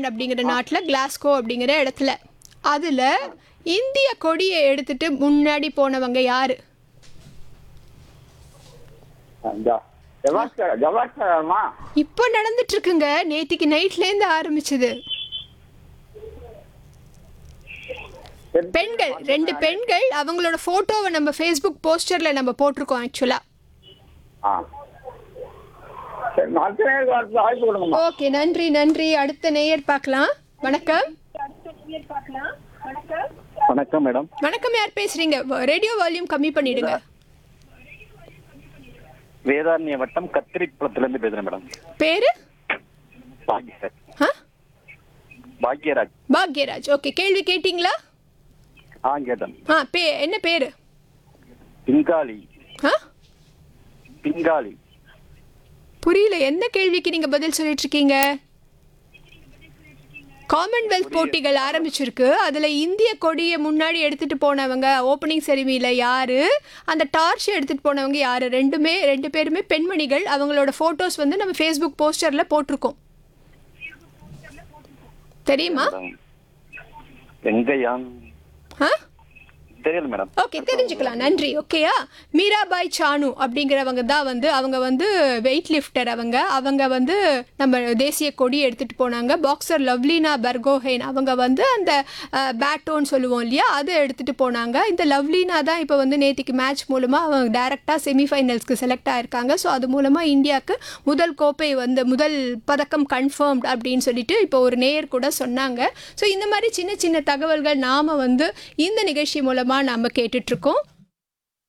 Scotland அப்படிங்கிற நாட்டில் Glasgow அப்படிங்கிற இடத்துல அதில் இந்திய கொடியை எடுத்துட்டு முன்னாடி போனவங்க யாரு ஜவாஸ்கர் ஜவாஸ்கர்மா இப்போ நடந்துட்டு இருக்குங்க நேத்திக்கு நைட்லேருந்து ஆரம்பிச்சது பெண்கள் ரெண்டு பெண்கள் அவங்களோட ஃபோட்டோவை நம்ம ஃபேஸ்புக் போஸ்டரில் நம்ம போட்டிருக்கோம் ஆக்சுவலாக ஆ சரி அடுத்த நேரம் வார்த்தை வாய்ப்பு கொடுங்கம்மா ஓகே நன்றி நன்றி அடுத்த நேயர் பார்க்கலாம் வணக்கம் வணக்கம் மேடம் வணக்கம் யார் பேசுறீங்க ரேடியோ வால்யூம் கம்மி பண்ணிடுங்க வேதாரண்ய வட்டம் கத்திரிக்குளத்துல இருந்து பேசுறேன் மேடம் பேரு பாக்யராஜ் ஆ பாக்யராஜ் பாக்யராஜ் ஓகே கேள்வி கேட்டிங்களா ஆ கேட்டேன் ஆ பே என்ன பேரு பிங்காலி ஆ பிங்காலி புரியல என்ன கேள்விக்கு நீங்க பதில் சொல்லிட்டு இருக்கீங்க காமன்வெல்த் போட்டிகள் ஆரம்பிச்சிருக்கு அதுல இந்திய கொடியை முன்னாடி எடுத்துட்டு போனவங்க ஓப்பனிங் செரிமில யாரு அந்த டார்ச் எடுத்துட்டு போனவங்க யாரு ரெண்டுமே ரெண்டு பேருமே பெண்மணிகள் அவங்களோட போட்டோஸ் வந்து நம்ம ஃபேஸ்புக் போஸ்டர்ல போட்டிருக்கோம் தெரியுமா மேடம் வெங்கையான் ஆ தெரியல மேடம் ஓகே தெரிஞ்சுக்கலாம் நன்றி ஓகேயா மீராபாய் சானு அப்படிங்கிறவங்க தான் வந்து அவங்க வந்து வெயிட் லிஃப்டர் அவங்க அவங்க வந்து நம்ம தேசிய கொடி எடுத்துகிட்டு போனாங்க பாக்ஸர் லவ்லினா பர்கோஹென் அவங்க வந்து அந்த பேட்டோன்னு சொல்லுவோம் இல்லையா அதை எடுத்துகிட்டு போனாங்க இந்த லவ்லினா தான் இப்போ வந்து நேத்திக்கு மேட்ச் மூலமாக அவங்க டேரெக்டாக செமிஃபைனல்ஸ்க்கு செலக்ட் ஆயிருக்காங்க ஸோ அது மூலமாக இந்தியாவுக்கு முதல் கோப்பை வந்து முதல் பதக்கம் கன்ஃபார்ம்ட் அப்படின்னு சொல்லிட்டு இப்போ ஒரு நேயர் கூட சொன்னாங்க ஸோ இந்த மாதிரி சின்ன சின்ன தகவல்கள் நாம் வந்து இந்த நிகழ்ச்சி மூலமாக நாம் கேட்டுட்ருக்கோம்